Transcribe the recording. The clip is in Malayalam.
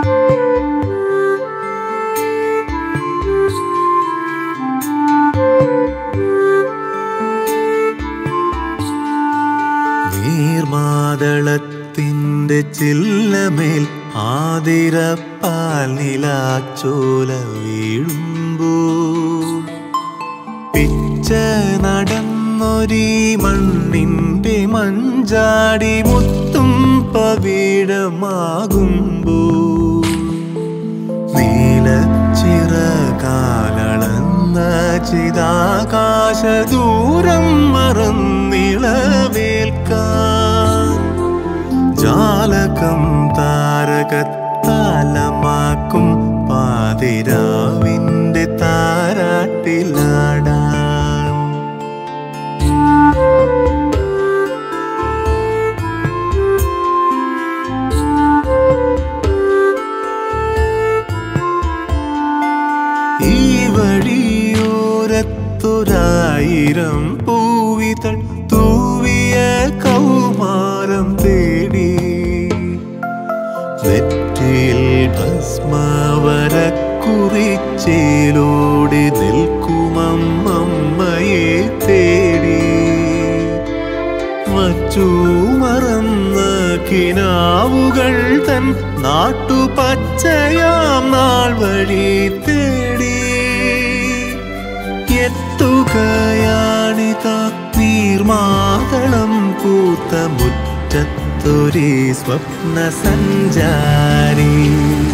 നീർമാതളത്തിൻ്റെ ചില്ലമേൽ ആതിരപ്പാൽ നിലാച്ചോല വീഴുമ്പോൾ പിച്ച നടന്നൊരീ മണ്ണിൻ്റെ മഞ്ചാടി മുത്തും പവിഴമാകുമ്പോൾ നീലച്ചിറകാലളന്ന ചിതാകാശ ദൂരം മറന്നിളവേൽക്കാൻ ജാലകം താരകത്താലമാക്കും പാതിരാവിൻ്റെ താരാട്ടിലാടാൻ ഈ വഴിയോരത്തൊരായിരം പൂവിതൾ തൂവിയ കൗമാരം തേടി നെറ്റിയിൽ ഭസ്മവര കുറിച്ചേലോടി നിൽക്കുമമ്മയെ തേടി വച്ചു മറന്ന കിനാവുകൾ തൻ നാട്ടുപച്ചയാം നാൾ വഴി തേടി എത്തുകയാണിത നീർമാതളം പൂത്ത മുറ്റത്തൊരു സ്വപ്ന സഞ്ചാരി